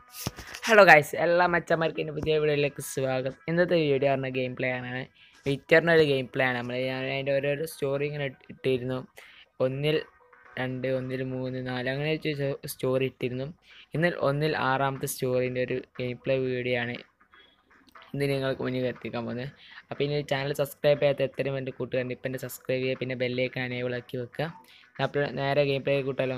Hello guys എല്ലാ മച്ചന്മാർക്കും എൻ്റെ പുതിയ വീഡിയോയിലേക്ക് സ്വാഗതം ഇന്നത്തെ വീഡിയോ പറഞ്ഞ ഗെയിം പ്ലേ ആണ് വിറ്ററിൻ്റെ ഒരു ഗെയിം പ്ലേ ആണ് നമ്മൾ ഞാൻ അതിൻ്റെ ഓരോരോ സ്റ്റോറി ഇങ്ങനെ ഇട്ട് ഇട്ടിരുന്നു ഒന്നിൽ രണ്ട് ഒന്നിൽ മൂന്ന് നാല് അങ്ങനെ സ്റ്റോറി ഇട്ടിരുന്നു ഇന്ന് ഒന്നിൽ ആറാമത്തെ സ്റ്റോറീൻ്റെ ഒരു ഗെയിം പ്ലേ വീഡിയോ ആണ് ഇന്ന് നിങ്ങൾക്ക് മുന്നിൽ എത്തിക്കാൻ പോകുന്നത് അപ്പോൾ ഇനി ചാനൽ സബ്സ്ക്രൈബ് ചെയ്യാത്ത എത്രയും എൻ്റെ കൂട്ടുകാരുണ്ട് ഇപ്പം എൻ്റെ സബ്സ്ക്രൈബ് ചെയ്യുക പിന്നെ ബെല്ലേക്ക് അനേബിൾ ആക്കി വെക്കുക അപ്പോൾ നേരെ ഗെയിം പ്ലേ കൂട്ടാലോ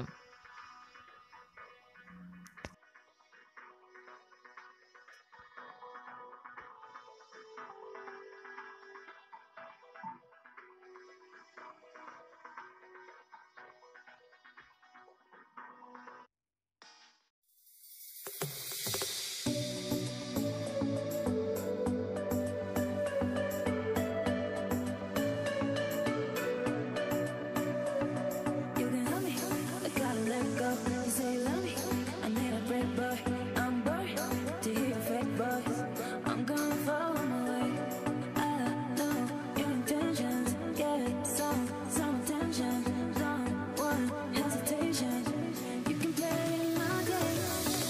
You can help me, I gotta let go. You say you love me, I need a break, boy. I'm bored to hear your fake voice. I'm gonna follow my way. I know your intentions, yeah. Some, some attention, don't want hesitation. You can play my game.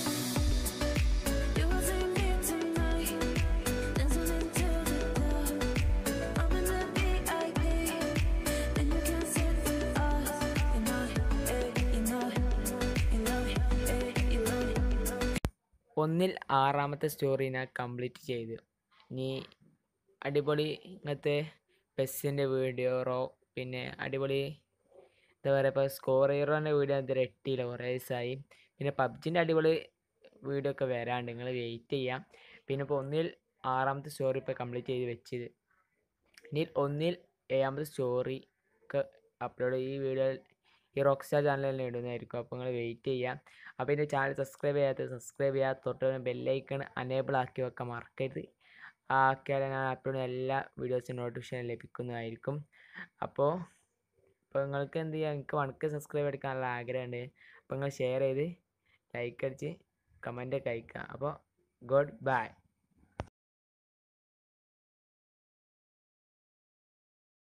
You will see me tonight, dancing into the club. I'm in the VIP. And you can sit with us. You know it, eh, you know it, you know it, eh, you know it. ഒന്നിൽ ആറാമത്തെ story ഞാൻ complete ചെയ്തു ഇനി അടിപൊളി ഇങ്ങനത്തെ പെസ്സിൻ്റെ video raw പിന്നെ അടിപൊളി എന്താ പറയുക ഇപ്പോൾ സ്കോർ ഹീറോൻ്റെ വീഡിയോ ഇതുവരെ എട്ടിയില്ല കുറേ ദിവസമായി പിന്നെ പബ്ജിൻ്റെ അടിപൊളി വീഡിയോ ഒക്കെ വരാണ്ട് നിങ്ങൾ വെയിറ്റ് ചെയ്യാം പിന്നെ ഇപ്പോൾ ഒന്നിൽ ആറാമത്തെ സ്റ്റോറി ഇപ്പോൾ കംപ്ലീറ്റ് ചെയ്ത് വെച്ചത് ഇനി ഒന്നിൽ ഏഴാമത്തെ സ്റ്റോറി ഒക്കെ അപ്ലോഡ് ഈ വീഡിയോ ഈ റോക്സ്റ്റാർ ചാനലിൽ തന്നെ ഇടുന്നതായിരിക്കും അപ്പോൾ നിങ്ങൾ വെയിറ്റ് ചെയ്യാം അപ്പോൾ എൻ്റെ ചാനൽ സബ്സ്ക്രൈബ് ചെയ്യാത്ത സബ്സ്ക്രൈബ് ചെയ്യാത്ത തൊട്ട് ബെല്ലൈക്കൺ അനേബിൾ ആക്കി വെക്കാൻ മറക്കരുത് ആക്കിയാൽ ഞാൻ അപ്ലോഡ് എല്ലാ വീഡിയോസും നോട്ടിഫിക്കേഷൻ ലഭിക്കുന്നതായിരിക്കും അപ്പോൾ ഇപ്പോൾ നിങ്ങൾക്ക് എന്ത് ചെയ്യാം എനിക്ക് വണക്ക് സബ്സ്ക്രൈബ് എടുക്കാനുള്ള ആഗ്രഹമുണ്ട് അപ്പോൾ നിങ്ങൾ ഷെയർ ചെയ്ത് ലൈക്ക് അടിച്ച് കമൻ്റ് ഒക്കെ അയക്കുക അപ്പോൾ ഗുഡ് ബൈ